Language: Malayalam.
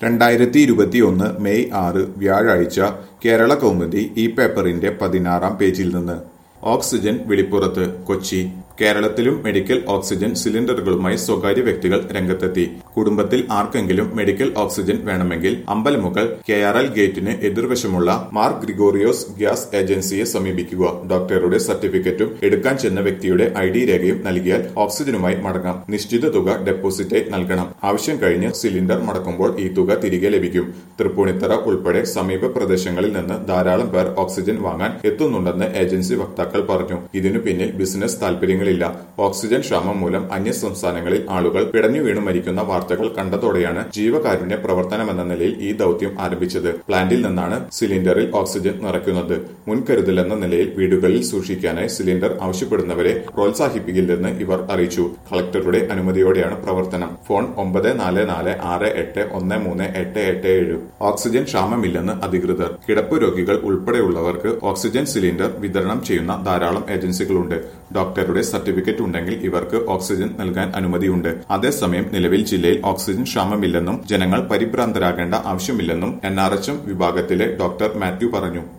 രണ്ടായിരത്തി ഇരുപത്തിയൊന്ന് മെയ് ആറ് വ്യാഴാഴ്ച കേരള കൗമുദി ഈ പേപ്പറിന്റെ പതിനാറാം പേജിൽ നിന്ന് ഓക്സിജൻ വെളിപ്പുറത്ത് കൊച്ചി കേരളത്തിലും മെഡിക്കൽ ഓക്സിജൻ സിലിണ്ടറുകളുമായി സ്വകാര്യ വ്യക്തികൾ രംഗത്തെത്തി കുടുംബത്തിൽ ആർക്കെങ്കിലും മെഡിക്കൽ ഓക്സിജൻ വേണമെങ്കിൽ അമ്പലമുകൾ കെ ആർ എൽ ഗേറ്റിന് എതിർവശമുള്ള മാർ ഗ്രിഗോറിയോസ് ഗ്യാസ് ഏജൻസിയെ സമീപിക്കുക ഡോക്ടറുടെ സർട്ടിഫിക്കറ്റും എടുക്കാൻ ചെന്ന വ്യക്തിയുടെ ഐ ഡി രേഖയും നൽകിയാൽ ഓക്സിജനുമായി മടങ്ങാം നിശ്ചിത തുക ഡെപ്പോസിറ്റായി നൽകണം ആവശ്യം കഴിഞ്ഞ് സിലിണ്ടർ മടക്കുമ്പോൾ ഈ തുക തിരികെ ലഭിക്കും തൃപ്പൂണിത്തറ ഉൾപ്പെടെ സമീപ പ്രദേശങ്ങളിൽ നിന്ന് ധാരാളം പേർ ഓക്സിജൻ വാങ്ങാൻ എത്തുന്നുണ്ടെന്ന് ഏജൻസി വക്താക്കൾ പറഞ്ഞു ഇതിനു പിന്നിൽ ബിസിനസ് താൽപര്യങ്ങളില്ല ഓക്സിജൻ ക്ഷാമം മൂലം അന്യ സംസ്ഥാനങ്ങളിൽ ആളുകൾ പിടഞ്ഞു വീണു മരിക്കുന്ന വാർത്തകൾ കണ്ടതോടെയാണ് ജീവകാരുണ്യ പ്രവർത്തനമെന്ന നിലയിൽ ഈ ദൌത്യം ആരംഭിച്ചത് പ്ലാന്റിൽ നിന്നാണ് സിലിണ്ടറിൽ ഓക്സിജൻ നിറയ്ക്കുന്നത് മുൻകരുതലെന്ന നിലയിൽ വീടുകളിൽ സൂക്ഷിക്കാനായി സിലിണ്ടർ ആവശ്യപ്പെടുന്നവരെ പ്രോത്സാഹിപ്പിക്കില്ലെന്ന് ഇവർ അറിയിച്ചു കളക്ടറുടെ അനുമതിയോടെയാണ് പ്രവർത്തനം ഫോൺ ഒമ്പത് നാല് നാല് ആറ് എട്ട് ഒന്ന് മൂന്ന് എട്ട് എട്ട് ഏഴ് ഓക്സിജൻ ക്ഷാമമില്ലെന്ന് അധികൃതർ കിടപ്പ് രോഗികൾ ഉൾപ്പെടെയുള്ളവർക്ക് ഓക്സിജൻ സിലിണ്ടർ വിതരണം ചെയ്യുന്ന ധാരാളം ഏജൻസികളുണ്ട് ഡോക്ടറുടെ സർട്ടിഫിക്കറ്റ് ഉണ്ടെങ്കിൽ ഇവർക്ക് ഓക്സിജൻ നൽകാൻ അനുമതിയുണ്ട് അതേസമയം നിലവിൽ ജില്ലയിൽ ഓക്സിജൻ ക്ഷാമമില്ലെന്നും ജനങ്ങൾ പരിഭ്രാന്തരാകേണ്ട ആവശ്യമില്ലെന്നും എൻ ആർ എച്ച് എം വിഭാഗത്തിലെ ഡോക്ടർ മാത്യു പറഞ്ഞു